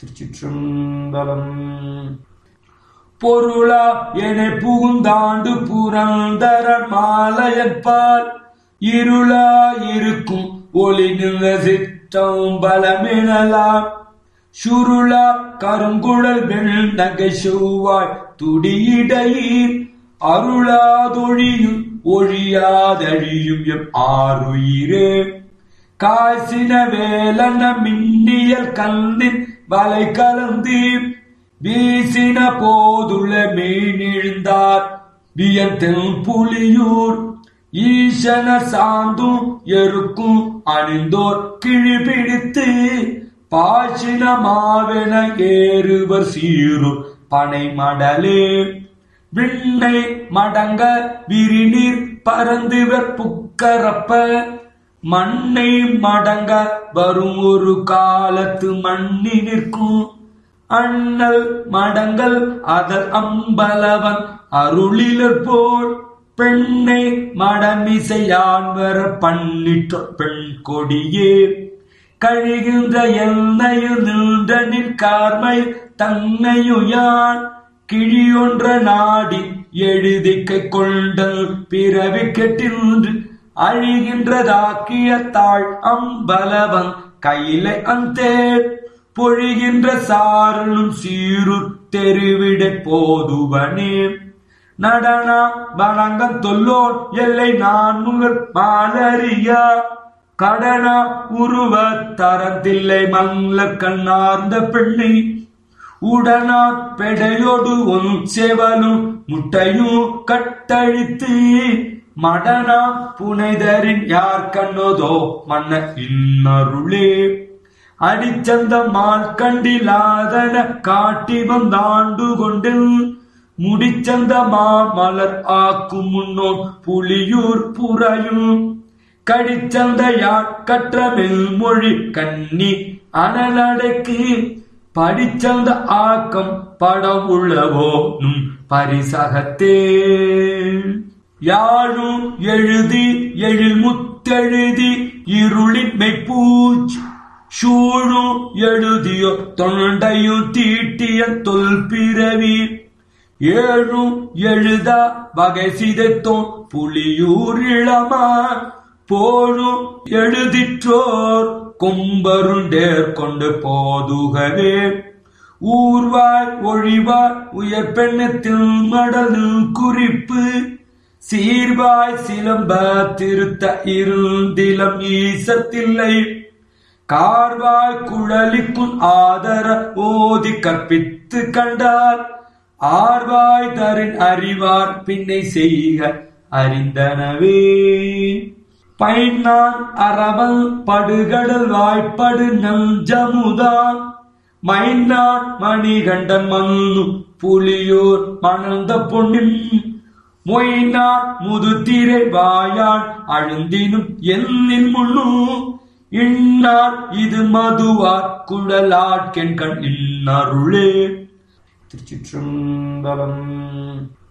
திருச்சிற்றம்பலம் பொருளா என புகுந்தாண்டு புரந்தர மாலையற்பால் இருளா இருக்கும் ஒளி நின்ற சிற்றம் பலமெனலாம் சுருளா கருங்குழல் வெண் நகை செவ்வாய் துடியிடையீர் அருளாதொழியும் ஒழியாதழியும் எம் ஆறுயிரே காய்ச்சின வேலன மின்னியல் கல்லின் வலை கலந்து வீசின போதுள்ள மீனிழ்ந்தார் வியந்தென் புலியூர் ஈசன சாந்தும் எருக்கும் அணிந்தோர் கிழி பிடித்து பாசின மாவென ஏறுவர் சீரும் பனை மடலே விண்ணை மடங்க விரிநீர் பறந்துவர் புக்கரப்ப மண்ணை மடங்க வரும் ஒரு காலத்து மண்ணி நிற்கும் அண்ணல் மடங்கள் அதர் அம்பலவன் அருளிலர் போல் பெண்ணை மடமிசையான் வர பண்ணிற்ற பெண் கொடியே கழிகின்ற என்னையும் நின்ற நிற்கார்மை தன்னையுயான் கிழியொன்ற நாடி எழுதிக்கை கொண்ட பிறவி கெட்டின்று அழிகின்றதாக்கிய தாழ் அம்பலவன் கையிலை அந்தேர் பொழிகின்ற சாரலும் சீருர் தெருவிட போதுவனே நடனா வணங்கம் தொல்லோன் எல்லை நான் முகர் மாலரியா கடனா உருவ தரத்தில்லை மல்லர் கண்ணார்ந்த பெண்ணை உடனா பெடையோடு ஒன் செவலும் முட்டையும் கட்டழித்து மடனா புனைதரின் யார் கண்ணோதோ மன்ன இன்னருளே அடிச்சந்த மால் கண்டிலாதன காட்டி வந்தாண்டு கொண்டு முடிச்சந்த மாமலர் ஆக்கும் முன்னோன் புலியூர் புறையும் கடிச்சந்த யாக்கற்ற மெல்மொழி கண்ணி அனலடக்கு படிச்சந்த ஆக்கம் படம் உள்ளவோ நும் பரிசகத்தே யாழும் எழுதி எழில் முத்தெழுதி இருளின் மெய்ப்பூச் சூழும் எழுதியோ தொண்டையும் தீட்டிய தொல் பிறவி ஏழும் எழுதா வகை சிதைத்தோன் புலியூர் இளமா போழும் எழுதிற்றோர் கொம்பருண்டேர் கொண்டு போதுகவே ஊர்வாய் ஒழிவாய் உயர் பெண்ணத்தில் மடலு குறிப்பு சீர்வாய் சிலம்ப திருத்த இருந்திலம் ஈசத்தில்லை கார்வாய் குழலிக்கும் ஆதர ஓதி கற்பித்து கண்டார் ஆர்வாய் தரின் அறிவார் பின்னை செய்க அறிந்தனவே பைனான் அரவல் படுகடல் வாய்ப்படு நஞ்சமுதான் மைனான் மணிகண்டன் மண்ணு புலியோர் மணந்த பொன்னின் மொய்னான் முதுத்திரை வாயான் அழுந்தினும் எண்ணின் முன்னு இன்னார் இது மதுவார் குழலாட்கென் கண் இன்னருளே திருச்சிற்றம்பலம்